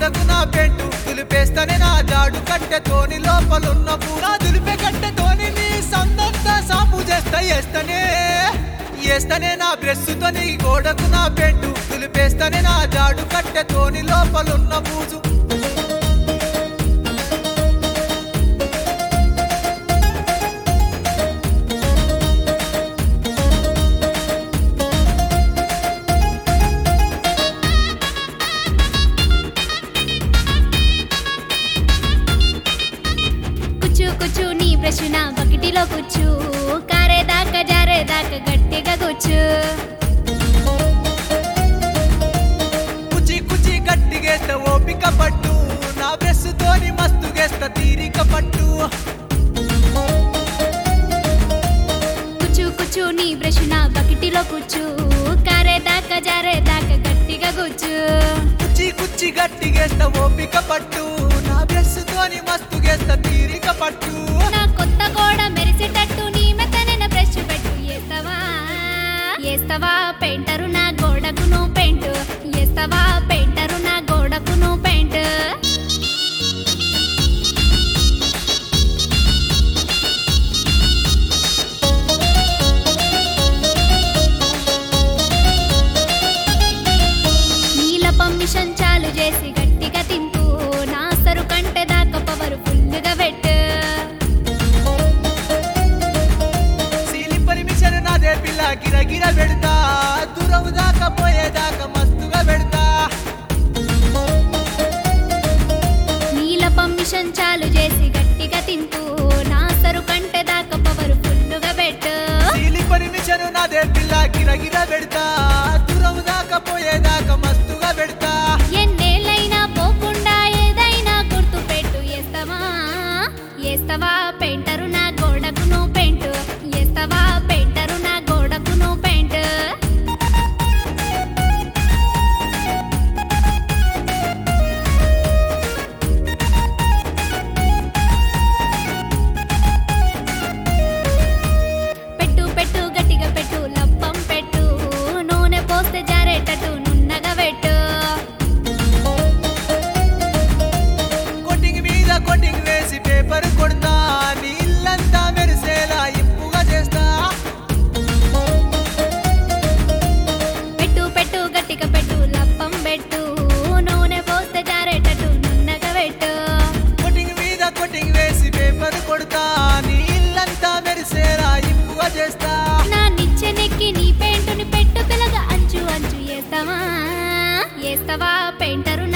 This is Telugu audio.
గోడకు నా పెంటు దులిపేస్తనే నా జాడు కట్టెతోని లోపలున్న పూనా దులిపే కట్టెతోని నీ సందంతా సాపు చేస్తా వేస్తనే వేస్తనే నా బ్రెస్సుతో నీ గోడకు నా పెంటు దులిపేస్తనే నా జాడు కట్టెతోని లోపలున్న బూజు కుచ్చు కుచ్చు నీ బ్రష్ నా బకెటిలో కూర్చు కారేదాకా జారేదాకా గట్టిగా కూర్చు కుచి కుచి గట్టిగేస్త ఓపిక పట్టు నా బ్రెస్సుతోని మస్తు గేస్త తీరిక పట్టు కుచ్చు కుచ్చు నీ బ్రష్ నా బకెటిలో కూర్చు కారేదాకా జారేదాకా గట్టిగా కూర్చు కుచ్చి కుచ్చి గట్టిగేస్త ఓపిక పట్టు నా బ్రెస్సుతోని మస్తు గేస్త తీరిక పట్టు నా కొత్త గోడ మెరిసేటట్టు నీ మెత్తనైన బ్రష్ పెట్టు ఏస్తావా ఏస్తావా పెయింటరు నా గోడకు నువ్వు పెయింట్ ఏస్తావా పెయింటరు నా గోడకు నువ్వు పెయింట్ నీల పర్మిషన్ చాలు చేసి గట్టిగా తింపు నా సరు కంటే దాకా పవర్ ఫుల్గా పెట్టు సీలి పర్మిషన్ నాదే పిల్ల గిరగిర పెడతా దూరం దాకా పోయేదాకా మస్తుగా పెడతా నీల పర్మిషన్ చాలు చేసి గట్టిగా తింటూ నా సరు కంటే దాకా పవర్ ఫుల్గా పెట్టు సీలి పర్మిషన్ నాదే పిల్ల గిరగిర పెడతా దూరం దాకా పోయేదాకా మస్తుగా పెడతా ఎన్నేళ్ళైనా పోకుండా ఏదైనా గుర్తు పెట్టు ఏస్తావా ఏస్తావా పెయింటరు నా గోడకు నువ్వు పెయింట్ ఏస్తావా పెయింటరు నా గోడకు నువ్వు పెయింట్ పెట్టు పెట్టు గట్టిగా పెట్టు లప్పం పెట్టు నూనె పోస్తే జారేటట్టు నున్నగా పెట్టు కొట్టింగ్ మీద కొట్టింగ్ వేసి పేపర్ కొడతా నీళ్ళంతా మెరిసేలా ఇంపుగా చేస్తా పెట్టు పెట్టు గట్టిగా పెట్టు లప్పం పెట్టు నూనె పోస్తే జారేటట్టు నున్నగా పెట్టు కొట్టింగ్ మీద కొట్టింగ్ వేసి పేపర్ కొడతా నీళ్ళంతా మెరిసేలా ఇంపుగా చేస్తా నా నిచ్చెనెక్కి నీ పెయింటుని పెట్టు పిల్లగా అంచు అంచు వేస్తావా వేస్తావా పెయింటరు